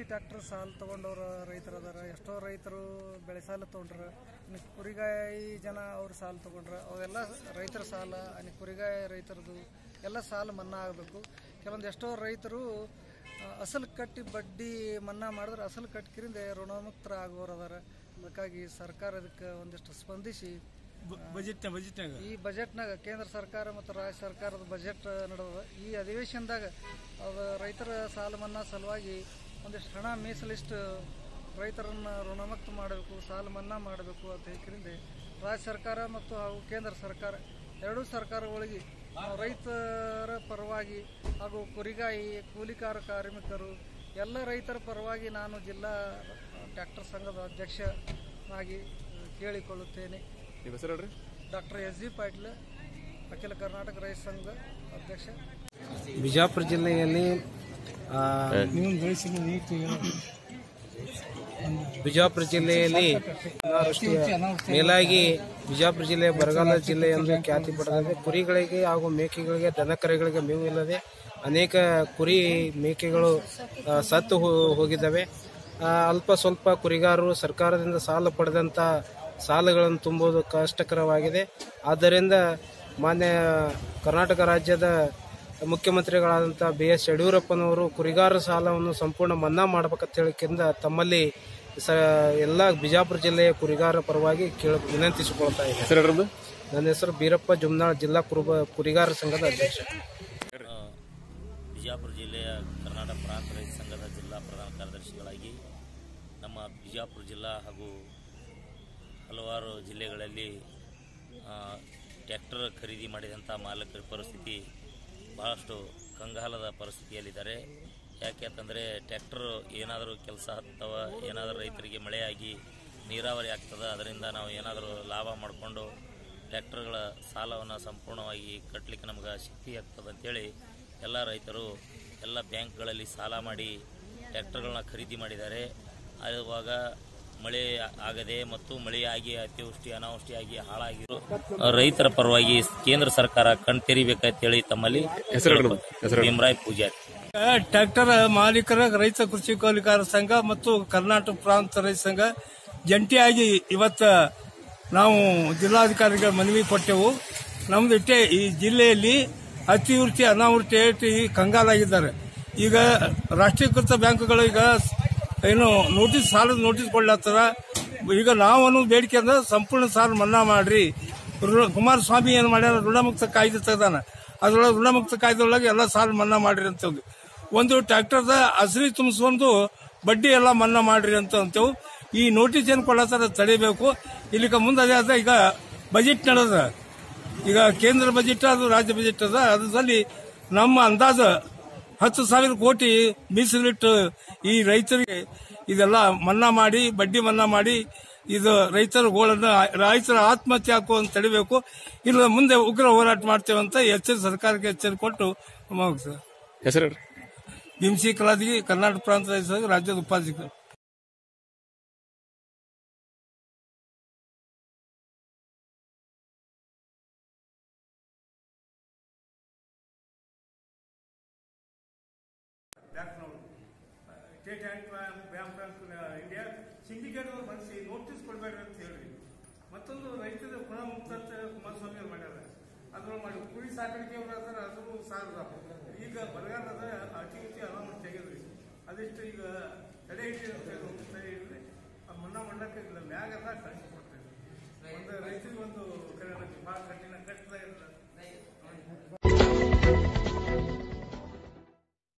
Tractor ಸಾಲ ತೊಗೊಂಡವ್ರ ರೈತರು ಅದಾರ ಎಷ್ಟೋ ರೈತರು ಬೆಳೆ ಸಾಲ ತೊಗೊಂಡ್ರ ಇನ್ನು ಕುರಿಗಾಯಿ ಜನ ಅವ್ರ ಸಾಲ ತೊಗೊಂಡ್ರ ಅವೆಲ್ಲ ರೈತರ ಸಾಲ ಇನ್ನು ಕುರಿಗಾಯಿ ರೈತರದು ಎಲ್ಲ ಸಾಲ ಮನ್ನಾ ಆಗಬೇಕು ಕೆಲವೊಂದು ಎಷ್ಟೋ ರೈತರು ಆ, ಅಸಲು ಕಟ್ಟಿ ಬಡ್ಡಿ ಮನ್ನಾ ಮಾಡಿದ್ರೆ ಅಸಲು ಕಟ್ಕಿರಿಂದ ಋಣಮುಕ್ತರ ಆಗೋರು ಅದಾರ ಅದಕ್ಕಾಗಿ ಸರ್ಕಾರ ಅದಕ್ಕೆ ಒಂದಿಷ್ಟು ಸ್ಪಂದಿಸಿ ಬಜೆಟ್ ಬಜೆಟ್ನಾಗ ಈ ಬಜೆಟ್ನಾಗ ಕೇಂದ್ರ ಸರ್ಕಾರ ಮತ್ತು ರಾಜ್ಯ ಸರ್ಕಾರದ ಬಜೆಟ್ ನಡೆದ ಈ ಅಧಿವೇಶನದಾಗ ಅದು ರೈತರ ಸಾಲ ಮನ್ನಾ ಸಲುವಾಗಿ ಒಂದಿಷ್ಟು ಹಣ ಮೀಸಲಿಷ್ಟು ರೈತರನ್ನ ಋಣಮುಕ್ತ ಮಾಡಬೇಕು ಸಾಲ ಮನ್ನಾ ಮಾಡಬೇಕು ಅಂತ ಹೇಳಿದ್ರಿಂದ ರಾಜ್ಯ ಸರ್ಕಾರ ಮತ್ತು ಹಾಗೂ ಕೇಂದ್ರ ಸರ್ಕಾರ ಎರಡೂ ಸರ್ಕಾರಗಳಿಗೆ ನಾವು ರೈತರ ಪರವಾಗಿ ಹಾಗೂ ಕುರಿಗಾಯಿ ಕೂಲಿಕಾರ ಕಾರ್ಮಿಕರು ಎಲ್ಲ ರೈತರ ಪರವಾಗಿ ನಾನು ಜಿಲ್ಲಾ ಟ್ರ್ಯಾಕ್ಟರ್ ಸಂಘದ ಅಧ್ಯಕ್ಷನಾಗಿ ಕೇಳಿಕೊಳ್ಳುತ್ತೇನೆ ನಿಮ್ಮ ಹೆಸರು ಹೇಳ್ರಿ ಡಾಕ್ಟರ್ ಎಸ್ ಜಿ ಪಾಟೀಲ್ ಅಖಿಲ ಕರ್ನಾಟಕ ರೈತ ಸಂಘ ಅಧ್ಯಕ್ಷ ಬಿಜಾಪುರ ಜಿಲ್ಲೆಯಲ್ಲಿ ಆ, ಬಿಜಾಪುರ ಜಿಲ್ಲೆಯಲ್ಲಿ ಅನಾವೃಷ್ಟಿಯ ಮೇಲಾಗಿ ಬಿಜಾಪುರ ಜಿಲ್ಲೆ ಬರಗಾಲ ಜಿಲ್ಲೆ ಎಂದು ಖ್ಯಾತಿ ಪಡೆದಿದೆ ಕುರಿಗಳಿಗೆ ಹಾಗೂ ಮೇಕೆಗಳಿಗೆ ದನಕರೆಗಳಿಗೆ ಮೇವು ಇಲ್ಲದೆ ಅನೇಕ ಕುರಿ ಮೇಕೆಗಳು ಆ, ಸತ್ತು ಹೋ- ಹೋಗಿದ್ದಾವೆ ಆ, ಅಲ್ಪ ಸ್ವಲ್ಪ ಕುರಿಗಾರರು ಸರ್ಕಾರದಿಂದ ಸಾಲ ಪಡೆದಂತ ಸಾಲಗಳನ್ನು ತುಂಬುವುದು ಕಷ್ಟಕರವಾಗಿದೆ ಆದ್ದರಿಂದ ಮಾನ್ಯ ಕರ್ನಾಟಕ ರಾಜ್ಯದ ಮುಖ್ಯಮಂತ್ರಿಗಳಾದಂಥ ಬಿ ಎಸ್ ಯಡಿಯೂರಪ್ಪನವರು ಕುರಿಗಾರ ಸಾಲವನ್ನು ಸಂಪೂರ್ಣ ಮನ್ನಾ ಮಾಡಬೇಕಂತ ಹೇಳಿಕೆಂದ ತಮ್ಮಲ್ಲಿ ಸ ಎಲ್ಲ ಬಿಜಾಪುರ ಜಿಲ್ಲೆಯ ಕುರಿಗಾರ ಪರವಾಗಿ ಕೇಳ ವಿನಂತಿಸಿಕೊಳ್ತಾ ಇದ್ದಾರೆ ಹೆಸರು ಹೇಳ್ರಿ ನನ್ನ ಹೆಸರು ಬೀರಪ್ಪ ಜುಮ್ನಾಳ್ ಜಿಲ್ಲಾ ಕುರುಬ ಕುರಿಗಾರ ಸಂಘದ ಅಧ್ಯಕ್ಷ ಆ, ಬಿಜಾಪುರ ಜಿಲ್ಲೆಯ ಕರ್ನಾಟಕ ಪ್ರಾಂತ ರೈತ ಸಂಘದ ಜಿಲ್ಲಾ ಪ್ರಧಾನ ಕಾರ್ಯದರ್ಶಿಗಳಾಗಿ ನಮ್ಮ ಬಿಜಾಪುರ ಜಿಲ್ಲಾ ಹಾಗೂ ಹಲವಾರು ಜಿಲ್ಲೆಗಳಲ್ಲಿ ಆ, ಟ್ರ್ಯಾಕ್ಟರ್ ಖರೀದಿ ಮಾಡಿದಂಥ ಮಾಲಕರ ಪರಿಸ್ಥಿತಿ ಬಹಳಷ್ಟು ಕಂಗಾಲದ ಪರಿಸ್ಥಿತಿಯಲ್ಲಿದ್ದಾರೆ ಯಾಕೆ ಅಂತಂದರೆ ಟ್ರ್ಯಾಕ್ಟರ್ ಏನಾದರೂ ಕೆಲಸ ಹತ್ತವ ಏನಾದರೂ ರೈತರಿಗೆ ಮಳೆಯಾಗಿ ನೀರಾವರಿ ಆಗ್ತದೆ ಅದರಿಂದ ನಾವು ಏನಾದರೂ ಲಾಭ ಮಾಡಿಕೊಂಡು ಟ್ರ್ಯಾಕ್ಟರ್ಗಳ ಸಾಲವನ್ನು ಸಂಪೂರ್ಣವಾಗಿ ಕಟ್ಟಲಿಕ್ಕೆ ನಮ್ಗೆ ಶಕ್ತಿ ಆಗ್ತದೆ ಅಂತೇಳಿ ಎಲ್ಲ ರೈತರು ಎಲ್ಲ ಬ್ಯಾಂಕ್ಗಳಲ್ಲಿ ಸಾಲ ಮಾಡಿ ಟ್ರ್ಯಾಕ್ಟರ್ಗಳನ್ನ ಖರೀದಿ ಮಾಡಿದ್ದಾರೆ ಆವಾಗ ಮಳೆ ಆಗದೆ ಮತ್ತು ಮಳೆಯಾಗಿ ಅತಿವೃಷ್ಟಿ ಅನಾವೃಷ್ಟಿಯಾಗಿ ಹಾಳಾಗಿರೋ ರೈತರ ಪರವಾಗಿ ಕೇಂದ್ರ ಸರ್ಕಾರ ಕಣ್ತೆರಿಬೇಕಂತೇಳಿ ತಮ್ಮಲ್ಲಿ ಭೀಮರಾಯ್ ಪೂಜಾರಿ ಟ್ರ್ಯಾಕ್ಟರ್ ಮಾಲೀಕರ ರೈತ ಕೃಷಿ ಕೂಲಿಕಾರ ಸಂಘ ಮತ್ತು ಕರ್ನಾಟಕ ಪ್ರಾಂತ ರೈತ ಸಂಘ ಜಂಟಿಯಾಗಿ ಇವತ್ತ ನಾವು ಜಿಲ್ಲಾಧಿಕಾರಿಗಳ ಮನವಿ ಕೊಟ್ಟೆವು ನಮ್ದು ಇಟ್ಟೆ ಈ ಜಿಲ್ಲೆಯಲ್ಲಿ ಅತಿವೃಷ್ಟಿ ಅನಾವೃಷ್ಟಿ ಏಟಿ ಕಂಗಾಲಾಗಿದ್ದಾರೆ ಈಗ ರಾಷ್ಟ್ರೀಕೃತ ಬ್ಯಾಂಕ್ಗಳು ಈಗ ಏನು ನೋಟಿಸ್ ಸಾಲದ ನೋಟಿಸ್ ಕೊಡ್ಲತ್ತಾರ ಈಗ ನಾವು ಅನ್ನೋದು ಬೇಡಿಕೆ ಅಂದ್ರೆ ಸಂಪೂರ್ಣ ಸಾಲ ಮನ್ನಾ ಮಾಡ್ರಿ ಋಣ- ಕುಮಾರಸ್ವಾಮಿ ಏನ್ ಮಾಡ್ಯಾರ ಋಣಮುಕ್ತ ಕಾಯ್ದೆ ತೆಗ್ದಾನ ಅದ್ರೊಳಗೆ ಋಣಮುಕ್ತ ಕಾಯ್ದೆಯೊಳಗೆ ಎಲ್ಲ ಸಾಲ ಮನ್ನಾ ಮಾಡ್ರಿ ಅಂತಂದು ಒಂದು ಟ್ರ್ಯಾಕ್ಟರ್ದ ಹಸಿರಿ ತುಂಬಿಸ್ಕೊಂಡು ಬಡ್ಡಿ ಎಲ್ಲ ಮನ್ನಾ ಮಾಡ್ರಿ ಅಂತ ಅಂತೇವು ಈ ನೋಟಿಸ್ ಏನ್ ಕೊಡತ್ತಾರ ತಡಿಬೇಕು ಇಲ್ಲಿಕ ಮುಂದೆ ಅದೇ ಅದ ಈಗ ಬಜೆಟ್ ನಡೆದ ಈಗ ಕೇಂದ್ರ ಬಜೆಟ್ ಅದು ರಾಜ್ಯ ಬಜೆಟ್ ಅದ ಅದರಲ್ಲಿ ನಮ್ಮ ಅಂದಾಜ ಹತ್ತು ಸಾವಿರ ಕೋಟಿ ಮೀಸಲಿಟ್ಟು ಈ ರೈತರಿಗೆ ಇದೆಲ್ಲ ಮನ್ನಾ ಮಾಡಿ ಬಡ್ಡಿ ಮನ್ನಾ ಮಾಡಿ ಇದು ರೈತರ ಗೋಳನ್ನ ರೈತರ ಆತ್ಮಹತ್ಯೆ ಹಾಕುವಂತ ತಡಿಬೇಕು ಇಲ್ಲ ಮುಂದೆ ಉಗ್ರ ಹೋರಾಟ ಮಾಡ್ತೇವೆ ಅಂತ ಎಚ್ಚರಿಕೆ ಸರ್ಕಾರಕ್ಕೆ ಎಚ್ಚರಿಕೆ ಕೊಟ್ಟು ಮುಗಿಸ್ತೇವೆ. ಹೆಸರು ಹೇಳ್ರಿ ಭೀಮಸಿ ಕಲಾದಿಗೆ ಕರ್ನಾಟಕ ಪ್ರಾಂತ ರೈತ ಸಂಘ ರಾಜ್ಯದ ಉಪಾಧ್ಯಕ್ಷರು state bank bank bank India syndicate ಅವ್ರು ಬಂದಿಸಿ ನೋಟಿಸ್ ಕೊಡಬೇಡ್ರಿ ಅಂತ ಹೇಳ್ರಿ ಮತ್ತೊಂದು ರೈತರ ಗುಣಮುಕ್ತ ಅಂತ ಕುಮಾರಸ್ವಾಮಿ ಅವ್ರು ಮಾಡ್ಯಾರ ಅದ್ರೊಳಗೆ ಮಾಡಿ ಕುರಿ ಸಾಕಾಣಿಕೆ ಅವ್ರು ಅದಾರ ಅದು ಸಾಲದ ಈಗ ಬರಗಾಲದ ಅತಿವೃಷ್ಟಿ ಅನಾವೃಷ್ಟಿ ಆಗ್ಯದ್ರಿ ಅದಿಷ್ಟು ಈಗ ತಡೆ ಹಿಡಿರಿ ಅಂತ ಹೇಳಿ ಒಂದು ತಡೆ ಹಿಡಿದ್ರೆ ಆ ಮನ್ನಾ ಮಾಡಕ್ಕೆ ಇಲ್ಲ ಮ್ಯಾಗೆಲ್ಲ ಕಳಿಸಿ ಕೊಡ್ತೇವೆ ಒಂದು ರೈತರಿಗೆ ಒಂದು ಕಡೆ ಭಾಳ ಕಠಿಣ ಕಟ್ಟದ